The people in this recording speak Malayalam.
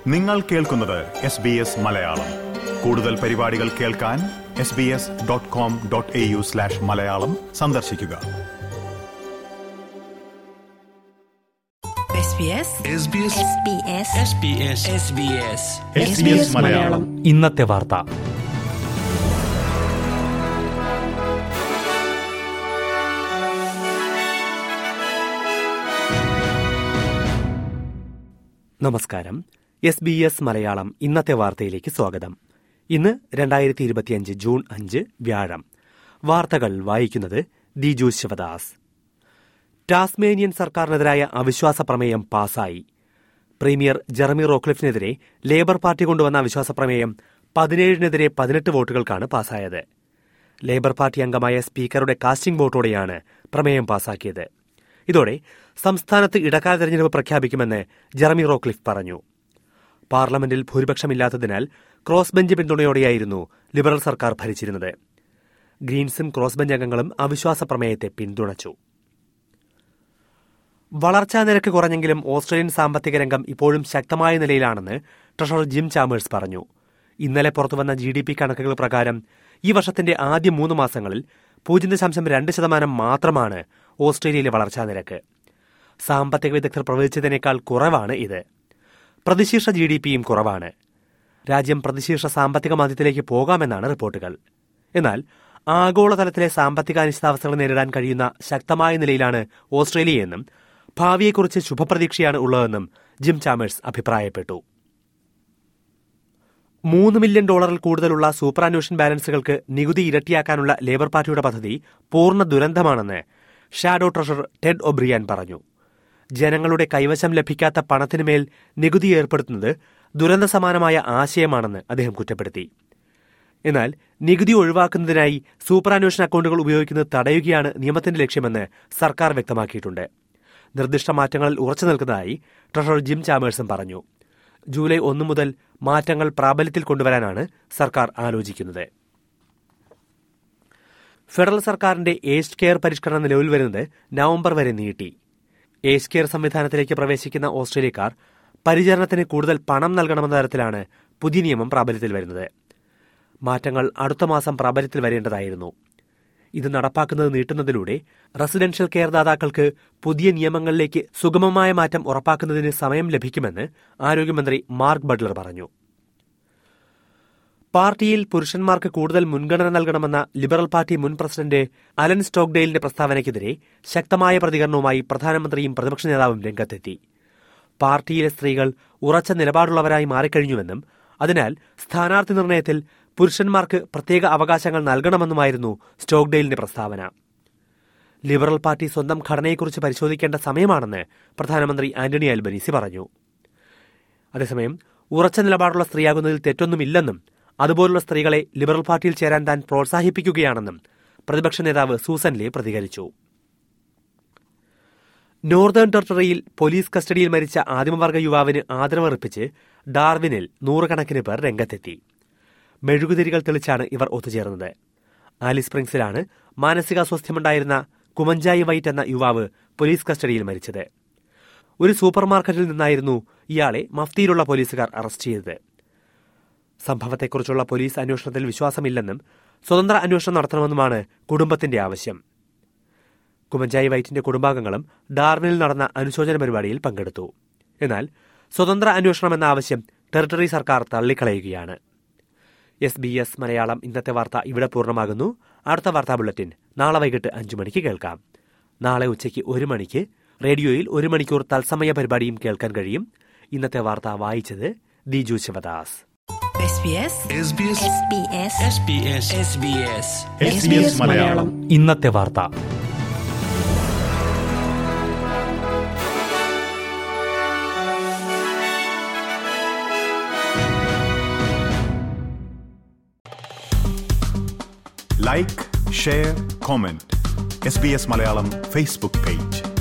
നിങ്ങൾ കേൾക്കുന്നത് എസ് ബി എസ് മലയാളം കൂടുതൽ പരിപാടികൾ കേൾക്കാൻ S B S dot com dot A U slash Malayalam സന്ദർശിക്കുക SBS SBS SBS SBS SBS SBS Malayalam ഇന്നത്തെ വാർത്ത നമസ്കാരം എസ് ബി എസ് മലയാളം ഇന്നത്തെ വാർത്തയിലേക്ക് സ്വാഗതം ഇന്ന് രണ്ടായിരത്തി ഇരുപത്തിയഞ്ച് ജൂൺ അഞ്ച് വ്യാഴം വാർത്തകൾ വായിക്കുന്നത് ദിജു ശിവദാസ് ടാസ്മേനിയൻ സർക്കാരിനെതിരായ അവിശ്വാസ പ്രമേയം പാസായി പ്രീമിയർ ജെറമി റോക്ലിഫിനെതിരെ ലേബർ പാർട്ടി കൊണ്ടുവന്ന അവിശ്വാസ പ്രമേയം പതിനേഴിനെതിരെ പതിനെട്ട് വോട്ടുകൾക്കാണ് പാസായത് ലേബർ പാർട്ടി അംഗമായ സ്പീക്കറുടെ കാസ്റ്റിംഗ് വോട്ടോടെയാണ് പ്രമേയം പാസാക്കിയത് ഇതോടെ സംസ്ഥാനത്ത് ഇടക്കാല തെരഞ്ഞെടുപ്പ് പ്രഖ്യാപിക്കുമെന്ന് ജെറമി റോക്ലിഫ് പറഞ്ഞു പാർലമെന്റിൽ ഭൂരിപക്ഷമില്ലാത്തതിനാൽ ക്രോസ് ബെഞ്ച് പിന്തുണയോടെയായിരുന്നു ലിബറൽ സർക്കാർ ഭരിച്ചിരുന്നത് ഗ്രീൻസും ക്രോസ് ബെഞ്ച് അംഗങ്ങളും അവിശ്വാസ പ്രമേയത്തെ പിന്തുണച്ചു വളർച്ചാ നിരക്ക് കുറഞ്ഞെങ്കിലും ഓസ്ട്രേലിയൻ സാമ്പത്തിക രംഗം ഇപ്പോഴും ശക്തമായ നിലയിലാണെന്ന് ട്രഷറർ ജിം ചാമേഴ്സ് പറഞ്ഞു ഇന്നലെ പുറത്തുവന്ന ജി ഡി പി കണക്കുകൾ പ്രകാരം ഈ വർഷത്തിന്റെ ആദ്യ മൂന്ന് മാസങ്ങളിൽ പൂജ്യം ദശാംശം രണ്ട് ശതമാനം മാത്രമാണ് ഓസ്ട്രേലിയയിലെ വളർച്ചാ നിരക്ക് സാമ്പത്തിക വിദഗ്ധർ പ്രവചിച്ചതിനേക്കാൾ കുറവാണ് ഇത് പ്രതിശീർഷ ജി ഡി പിയും കുറവാണ് രാജ്യം പ്രതിശീർഷ സാമ്പത്തിക മാന്ദ്യത്തിലേക്ക് പോകാമെന്നാണ് റിപ്പോർട്ടുകൾ എന്നാൽ ആഗോളതലത്തിലെ സാമ്പത്തിക അനിശ്ചിതാവസ്ഥകൾ നേരിടാൻ കഴിയുന്ന ശക്തമായ നിലയിലാണ് ഓസ്ട്രേലിയയെന്നും ഭാവിയെക്കുറിച്ച് ശുഭപ്രതീക്ഷയാണ് ഉള്ളതെന്നും ജിം ചാമേഴ്സ് അഭിപ്രായപ്പെട്ടു മൂന്ന് മില്യൺ ഡോളറിൽ കൂടുതലുള്ള സൂപ്പറാന്വേഷൻ ബാലൻസുകൾക്ക് നികുതി ഇരട്ടിയാക്കാനുള്ള ലേബർ പാർട്ടിയുടെ പദ്ധതി പൂർണ്ണ ദുരന്തമാണെന്ന് ഷാഡോ ട്രഷറർ ടെഡ് ഒബ്രിയാൻ പറഞ്ഞു ജനങ്ങളുടെ കൈവശം ലഭിക്കാത്ത പണത്തിനുമേൽ നികുതി ഏർപ്പെടുത്തുന്നത് ദുരന്ത സമാനമായ ആശയമാണെന്ന് അദ്ദേഹം കുറ്റപ്പെടുത്തി എന്നാൽ നികുതി ഒഴിവാക്കുന്നതിനായി സൂപ്പറാന്വേഷണ അക്കൗണ്ടുകൾ ഉപയോഗിക്കുന്നത് തടയുകയാണ് നിയമത്തിന്റെ ലക്ഷ്യമെന്ന് സർക്കാർ വ്യക്തമാക്കിയിട്ടുണ്ട് നിർദ്ദിഷ്ട മാറ്റങ്ങളിൽ ഉറച്ചു നിൽക്കുന്നതായി ട്രഷറർ ജിം ചാമേഴ്സും പറഞ്ഞു ജൂലൈ ഒന്ന് മുതൽ മാറ്റങ്ങൾ പ്രാബല്യത്തിൽ കൊണ്ടുവരാനാണ് സർക്കാർ ആലോചിക്കുന്നത് ഫെഡറൽ സർക്കാരിന്റെ ഏജ് കെയർ പരിഷ്കരണം നിലവിൽ വരുന്നത് നവംബർ വരെ നീട്ടി ഏജ് കെയർ സംവിധാനത്തിലേക്ക് പ്രവേശിക്കുന്ന ഓസ്ട്രേലിയക്കാർ പരിചരണത്തിന് കൂടുതൽ പണം നൽകണമെന്ന തരത്തിലാണ് പുതിയ നിയമം പ്രാബല്യത്തിൽ വരുന്നത് മാറ്റങ്ങൾ അടുത്ത മാസം പ്രാബല്യത്തിൽ വരേണ്ടതായിരുന്നു ഇത് നടപ്പാക്കുന്നത് നീട്ടുന്നതിലൂടെ റെസിഡൻഷ്യൽ കെയർ ദാതാക്കൾക്ക് പുതിയ നിയമങ്ങളിലേക്ക് സുഗമമായ മാറ്റം ഉറപ്പാക്കുന്നതിന് സമയം ലഭിക്കുമെന്ന് ആരോഗ്യമന്ത്രി മാർക്ക് ബട്ട്ലർ പറഞ്ഞു പാർട്ടിയിൽ പുരുഷന്മാർക്ക് കൂടുതൽ മുൻഗണന നൽകണമെന്ന ലിബറൽ പാർട്ടി മുൻ പ്രസിഡന്റ് അലൻ സ്റ്റോക്ഡെയിലിന്റെ പ്രസ്താവനയ്ക്കെതിരെ ശക്തമായ പ്രതികരണവുമായി പ്രധാനമന്ത്രിയും പ്രതിപക്ഷ നേതാവും രംഗത്തെത്തി പാർട്ടിയിലെ സ്ത്രീകൾ ഉറച്ച നിലപാടുള്ളവരായി മാറിക്കഴിഞ്ഞുവെന്നും അതിനാൽ സ്ഥാനാർത്ഥി നിർണയത്തിൽ പുരുഷന്മാർക്ക് പ്രത്യേക അവകാശങ്ങൾ നൽകണമെന്നുമായിരുന്നു സ്റ്റോക്ഡെയിലിന്റെ പ്രസ്താവന ലിബറൽ പാർട്ടി സ്വന്തം ഘടനയെക്കുറിച്ച് പരിശോധിക്കേണ്ട സമയമാണെന്ന് പ്രധാനമന്ത്രി ആന്റണി അൽബനീസി പറഞ്ഞു അതേസമയം ഉറച്ച നിലപാടുള്ള സ്ത്രീയാകുന്നതിൽ തെറ്റൊന്നുമില്ലെന്നും അതുപോലുള്ള സ്ത്രീകളെ ലിബറൽ പാർട്ടിയിൽ ചേരാൻ താൻ പ്രോത്സാഹിപ്പിക്കുകയാണെന്നും പ്രതിപക്ഷ നേതാവ് സൂസൻ ലേ പ്രതികരിച്ചു നോർത്തേൺ ടെറിട്ടറിയിൽ പോലീസ് കസ്റ്റഡിയിൽ മരിച്ച ആദിമവർഗ യുവാവിന് ആദരവർപ്പിച്ച് ഡാർവിനിൽ നൂറുകണക്കിന് പേർ രംഗത്തെത്തി മെഴുകുതിരികൾ തെളിച്ചാണ് ഇവർ ഒത്തുചേർന്നത് ആലി സ്പ്രിങ്സിലാണ് മാനസികാസ്വാസ്ഥ്യമുണ്ടായിരുന്ന കുമഞ്ചായി വൈറ്റ് എന്ന യുവാവ് പോലീസ് കസ്റ്റഡിയിൽ മരിച്ചത് ഒരു സൂപ്പർ മാർക്കറ്റിൽ നിന്നായിരുന്നു ഇയാളെ മഫ്തിയിലുള്ള പോലീസുകാർ അറസ്റ്റ് ചെയ്തത് സംഭവത്തെക്കുറിച്ചുള്ള പോലീസ് അന്വേഷണത്തിൽ വിശ്വാസമില്ലെന്നും സ്വതന്ത്ര അന്വേഷണം നടത്തണമെന്നുമാണ് കുടുംബത്തിന്റെ ആവശ്യം കുമഞ്ചായി വൈറ്റിന്റെ കുടുംബാംഗങ്ങളും ഡാർവിനിൽ നടന്ന അനുശോചന പരിപാടിയിൽ പങ്കെടുത്തു എന്നാൽ സ്വതന്ത്ര അന്വേഷണം എന്ന ആവശ്യം ടെറിട്ടറി സർക്കാർ തള്ളിക്കളയുകയാണ് എസ് ബി എസ് മലയാളം ഇന്നത്തെ വാർത്ത ഇവിടെ പൂർണ്ണമാകുന്നു അടുത്ത വാർത്താ ബുള്ളറ്റിൻ നാളെ വൈകിട്ട് അഞ്ചു മണിക്ക് കേൾക്കാം നാളെ ഉച്ചയ്ക്ക് ഒരു മണിക്ക് റേഡിയോയിൽ ഒരു മണിക്കൂർ തത്സമയ പരിപാടിയും കേൾക്കാൻ കഴിയും ഇന്നത്തെ വാർത്ത വായിച്ചത് Diju Sivadas SBS SBS SBS SBS SBS SBS Malayalam ഇന്നത്തെ വാർത്ത like share comment S B S Malayalam Facebook page